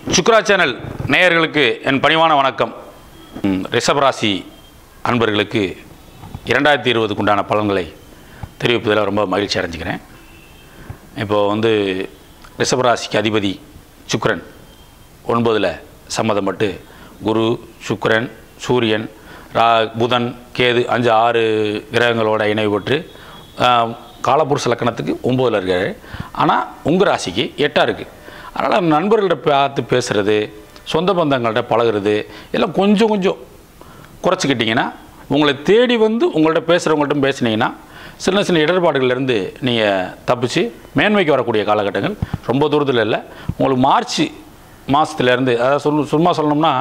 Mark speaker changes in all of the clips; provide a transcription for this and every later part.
Speaker 1: சுக்ரா channel நேயர்களுக்கு என் பணிவான வணக்கம் ம், ரிஷபராசி அன்பர்களுக்கு இரண்டாயிரத்தி இருபதுக்கு உண்டான பலன்களை தெரிவிப்பதில் ரொம்ப மகிழ்ச்சி அடைஞ்சுக்கிறேன் இப்போது வந்து ரிஷபராசிக்கு அதிபதி சுக்கிரன் ஒன்பதில் சம்மதப்பட்டு குரு சுக்கிரன் சூரியன் ரா புதன் கேது அஞ்சு ஆறு கிரகங்களோட இணைவு பெற்று ஆஹ், காலபுருஷ லக்கணத்துக்கு ஒம்போதில் இருக்காரு ஆனால் உங்கள் ராசிக்கு எட்டாக இருக்குது அதனால் நண்பர்கள்ட்ட பார்த்து பேசுகிறது சொந்த பந்தங்கள்கிட்ட பழகுறது எல்லாம் கொஞ்சம் கொஞ்சம் குறைச்சிக்கிட்டிங்கன்னா உங்களை தேடி வந்து உங்கள்ட்ட பேசுகிறவங்கள்ட்ட பேசுனீங்கன்னா சின்ன சின்ன இடர்பாடுகள்லேருந்து நீங்கள் தப்பிச்சு மேன்மைக்கு வரக்கூடிய காலகட்டங்கள் ரொம்ப தூரத்தில் இல்லை உங்களுக்கு மார்ச் மாதத்துலேருந்து அதாவது சொல்லு சும்மா சொல்லணும்னா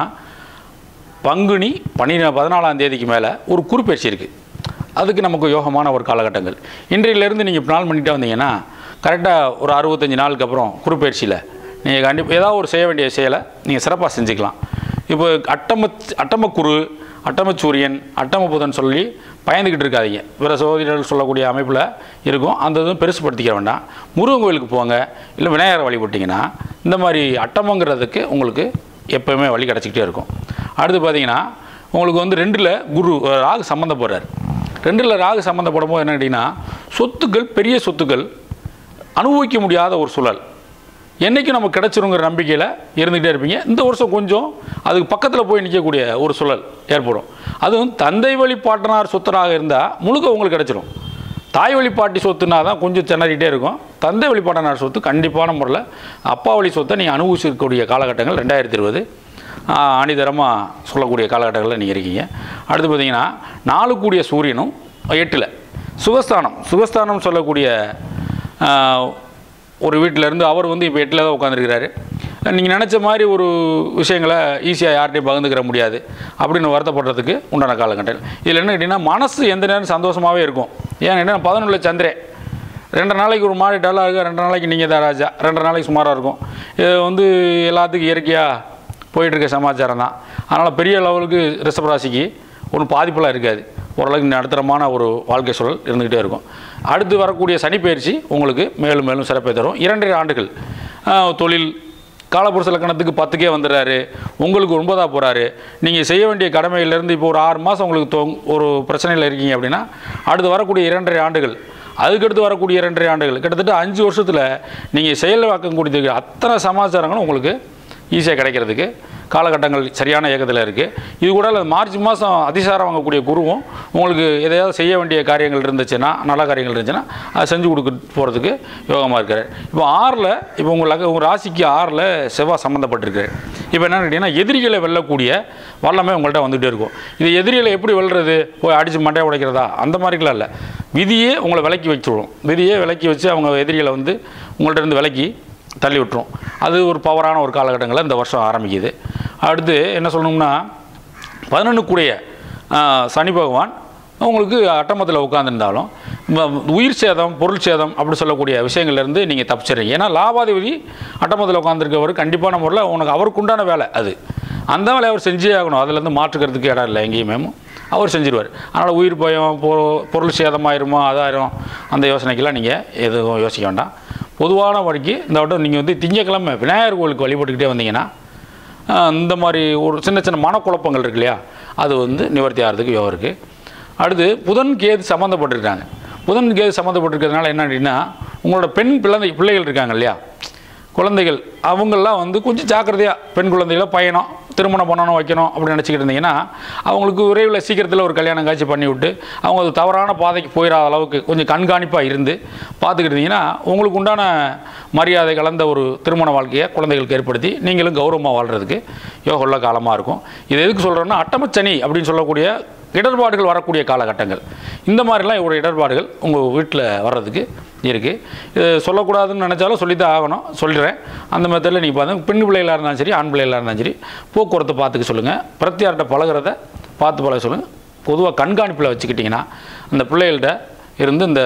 Speaker 1: பங்குனி பன்னிர பதினாலாம் தேதிக்கு மேலே ஒரு குறுப்பெயர்ச்சி இருக்குது அதுக்கு நமக்கு யோகமான ஒரு காலகட்டங்கள் இன்றையிலேருந்து நீங்கள் நாள் பண்ணிட்டு வந்தீங்கன்னா கரெக்டாக ஒரு அறுபத்தஞ்சு நாளுக்கு அப்புறம் குறுப்பெயர்ச்சியில் நீங்கள் கண்டிப்பாக ஏதாவது ஒரு செய்ய வேண்டிய செயலை நீங்கள் சிறப்பாக செஞ்சுக்கலாம் இப்போ அட்டம அட்டமக்குரு அட்டமச்சூரியன் அட்டம புதன் சொல்லி பயந்துக்கிட்டு இருக்காதீங்க வேறு சகோதரர்கள் சொல்லக்கூடிய அமைப்பில் இருக்கும் அந்த இதுவும் பெருசுப்படுத்திக்க வேண்டாம் முருகன் கோயிலுக்கு போங்க இல்லை விநாயகரை வழிபட்டிங்கன்னா இந்த மாதிரி அட்டமங்கிறதுக்கு உங்களுக்கு எப்போவுமே வழி கிடச்சிக்கிட்டே இருக்கும் அடுத்து பார்த்தீங்கன்னா உங்களுக்கு வந்து ரெண்டில் குரு அஹ், ராகு சம்மந்தப்படுறார் ரெண்டில் ராகு சம்மந்தப்படும் போது என்ன கேட்டிங்கன்னா சொத்துக்கள் பெரிய சொத்துக்கள் அனுபவிக்க முடியாத ஒரு சூழல் என்றைக்கும் நமக்கு கிடச்சிருங்கிற நம்பிக்கையில் இருந்துகிட்டே இருப்பீங்க இந்த வருஷம் கொஞ்சம் அதுக்கு பக்கத்தில் போய் நிற்கக்கூடிய ஒரு சூழல் ஏற்படும் அதுவும் தந்தை வழி பாட்டனார் சொத்தராக இருந்தால் முழுக்க உங்களுக்கு கிடச்சிரும் தாய் வழி பாட்டி சொத்துனா தான் கொஞ்சம் திணறிட்டே இருக்கும் தந்தை வழி பாட்டனார் சொத்து கண்டிப்பான முறையில் அப்பா வழி சொத்தை நீங்கள் அனுபவிச்சிருக்கக்கூடிய காலகட்டங்கள் ரெண்டாயிரத்தி இருபது அணிதரமாக சொல்லக்கூடிய காலகட்டங்களில் நீங்கள் இருக்கீங்க அடுத்து பார்த்தீங்கன்னா நாலு கூடிய சூரியனும் எட்டில் சுகஸ்தானம் சுகஸ்தானம் சொல்லக்கூடிய ஆஹ், ஒரு வீட்டில் இருந்து அவர் வந்து இப்போ எட்டில் தான் உட்காந்துருக்கிறாரு நீங்கள் நினச்ச மாதிரி ஒரு விஷயங்களை ஈஸியாக யார்கிட்டையும் பகிர்ந்துக்கிற முடியாது அப்படின்னு வருத்தப்படுறதுக்கு உண்டான காலகட்டம் இதில் என்ன கேட்டிங்கன்னா மனசு எந்த நேரம் சந்தோஷமாகவே இருக்கும் ஏன் என்ன பதினொன்றில் சந்திரன் ரெண்டு நாளைக்கு ஒரு மாதிரி டல்லாக இருக்கும் ரெண்டு நாளைக்கு நீங்கள் தான் ராஜா ரெண்டு நாளைக்கு சுமாராக இருக்கும் இது வந்து எல்லாத்துக்கும் இயற்கையாக போயிட்டுருக்க சமாச்சாரம் தான் அதனால் பெரிய லெவலுக்கு ரிஷபராசிக்கு ஒன்றும் பாதிப்பெல்லாம் இருக்காது ஓரளவுக்கு நடுத்தரமான ஒரு வாழ்க்கை சூழல் இருந்துக்கிட்டே இருக்கும் அடுத்து வரக்கூடிய சனிப்பயிற்சி உங்களுக்கு மேலும் மேலும் சிறப்பை தரும் இரண்டரை ஆண்டுகள் ஆஹ், தொழில் காலபுருஷ லக்கணத்துக்கு பத்துக்கே வந்துடுறாரு உங்களுக்கு ஒன்பதாக போகிறாரு நீங்கள் செய்ய வேண்டிய கடமையிலேருந்து இப்போ ஒரு ஆறு மாதம் உங்களுக்கு தொ ஒரு பிரச்சனையில் இருக்கீங்க அப்படின்னா அடுத்து வரக்கூடிய இரண்டரை ஆண்டுகள் அதுக்கடுத்து வரக்கூடிய இரண்டரை ஆண்டுகள் கிட்டத்தட்ட அஞ்சு வருஷத்தில் நீங்கள் செயல்வாக்கக்கூடிய அத்தனை சமாச்சாரங்களும் உங்களுக்கு ஈஸியாக கிடைக்கிறதுக்கு காலகட்டங்கள் சரியான இயக்கத்தில் இருக்குது இது கூட இல்ல மார்ச் மாதம் அதிசாரம் வாங்கக்கூடிய குருவும் உங்களுக்கு எதையாவது செய்ய வேண்டிய காரியங்கள் இருந்துச்சுன்னா நல்ல காரியங்கள் இருந்துச்சுன்னா அதை செஞ்சு கொடுக்க போகிறதுக்கு யோகமாக இருக்கார் இப்போ ஆறில் இப்போ உங்களுக்கு உங்கள் ராசிக்கு ஆறில் செவ்வாய் சம்மந்தப்பட்டிருக்காரு இப்போ என்னன்னு கேட்டிங்கன்னா எதிரிகளை வெல்லக்கூடிய வல்லமை உங்கள்கிட்ட வந்துகிட்டே இருக்கும் இது எதிரிகளை எப்படி வெல்றது போய் அடித்து மண்டையை உடைக்கிறதா அந்த மாதிரிலாம் இல்லை விதியே உங்களை விலக்கி வச்சுவிடும் விதியே விலக்கி வச்சு அவங்க எதிரிகளை வந்து உங்கள்ட்ட இருந்து விலக்கி தள்ளி விட்டுரும் அது ஒரு பவரான ஒரு காலகட்டங்களில் இந்த வருஷம் ஆரம்பிக்குது அடுத்து என்ன சொல்லணும்னா பதினொன்றுக்குடைய சனி பகவான் உங்களுக்கு அட்டமத்தில் உட்காந்துருந்தாலும் உயிர் சேதம் பொருள் சேதம் அப்படி சொல்லக்கூடிய விஷயங்கள்லேருந்து நீங்கள் தப்பிச்சிடுறீங்க ஏன்னா லாபாதிபதி அட்டமத்தில் உட்காந்துருக்கவர் கண்டிப்பான முறையில் உனக்கு அவருக்கு உண்டான வேலை அது அந்த வேலையை அவர் செஞ்சே ஆகணும் அதுலேருந்து மாற்றுக்கிறதுக்கு இடம் இல்லை எங்கேயுமே அவர் செஞ்சிருவார் அதனால் உயிர் பயம் பொ- பொருள் சேதமாயிருமோ அதாயிரும் அந்த யோசனைக்கெல்லாம் நீங்கள் எதுவும் யோசிக்க வேண்டாம் பொதுவான வழிக்கு இந்த வட்டம் நீங்கள் வந்து திங்கக்கிழமை விநாயகர் கோயிலுக்கு வழிபட்டுக்கிட்டே வந்தீங்கன்னா ஆஹ், இந்த மாதிரி ஒரு சின்ன சின்ன மனக்குழப்பங்கள் இருக்கு இல்லையா அது வந்து நிவர்த்தி ஆகிறதுக்கு யோகம் இருக்குது அடுத்து புதன் கேது சம்மந்தப்பட்டிருக்காங்க புதன் கேது சம்மந்தப்பட்டிருக்கிறதுனால என்ன அப்படின்னா உங்களோட பெண் பிள்ளை பிள்ளைகள் இருக்காங்க இல்லையா குழந்தைகள் அவங்கெல்லாம் வந்து கொஞ்சம் ஜாக்கிரதையாக பெண் குழந்தைகளை பயணம் திருமணம் பண்ணணும் வைக்கணும் அப்படின்னு நினச்சிக்கிட்டு இருந்தீங்கன்னா அவங்களுக்கு விரைவில் சீக்கிரத்தில் ஒரு கல்யாணம் காட்சி பண்ணி விட்டு அவங்க அது தவறான பாதைக்கு போயிடாத அளவுக்கு கொஞ்சம் கண்காணிப்பாக இருந்து பார்த்துக்கிட்டு இருந்தீங்கன்னா உங்களுக்கு உண்டான மரியாதை கலந்த ஒரு திருமண வாழ்க்கையை குழந்தைகளுக்கு ஏற்படுத்தி நீங்களும் கௌரவமாக வாழ்கிறதுக்கு யோக உள்ள காலமாக இருக்கும் இது எதுக்கு சொல்கிறோன்னா அட்டமச்சனி அப்படின்னு சொல்லக்கூடிய இடர்பாடுகள் வரக்கூடிய காலகட்டங்கள் இந்த மாதிரிலாம் ஒரு இடர்பாடுகள் உங்கள் வீட்டில் வர்றதுக்கு இருக்குது இது சொல்லக்கூடாதுன்னு நினச்சாலும் சொல்லித்தான் ஆகணும் சொல்லிடுறேன் அந்த மெத்தடில் நீங்கள் பார்த்து பெண் பிள்ளைகளாக இருந்தாலும் சரி ஆண் பிள்ளைகளாக இருந்தாலும் சரி போக்குவரத்தை பார்த்துக்க சொல்லுங்கள் பிரத்தியார்கிட்ட பழகுறத பார்த்து பழக சொல்லுங்கள் பொதுவாக கண்காணிப்பில் வச்சுக்கிட்டிங்கன்னா அந்த பிள்ளைகள்கிட்ட இருந்து இந்த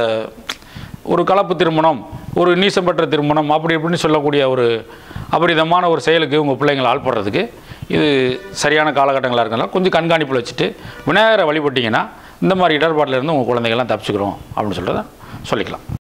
Speaker 1: ஒரு கலப்பு திருமணம் ஒரு நீசம் பெற்ற திருமணம் அப்படி இப்படின்னு சொல்லக்கூடிய ஒரு அபரிதமான ஒரு செயலுக்கு உங்கள் பிள்ளைங்களை ஆள்படுறதுக்கு இது சரியான காலகட்டங்களாக இருக்கனால கொஞ்சம் கண்காணிப்பில் வச்சுட்டு விநாயகரை வழிபட்டிங்கன்னா இந்த மாதிரி இடர்பாட்டில் இருந்து உங்கள் குழந்தைகள்லாம் தப்பிச்சுக்கிறோம் அப்படின்னு சொல்கிறத சொல்லிக்கலாம்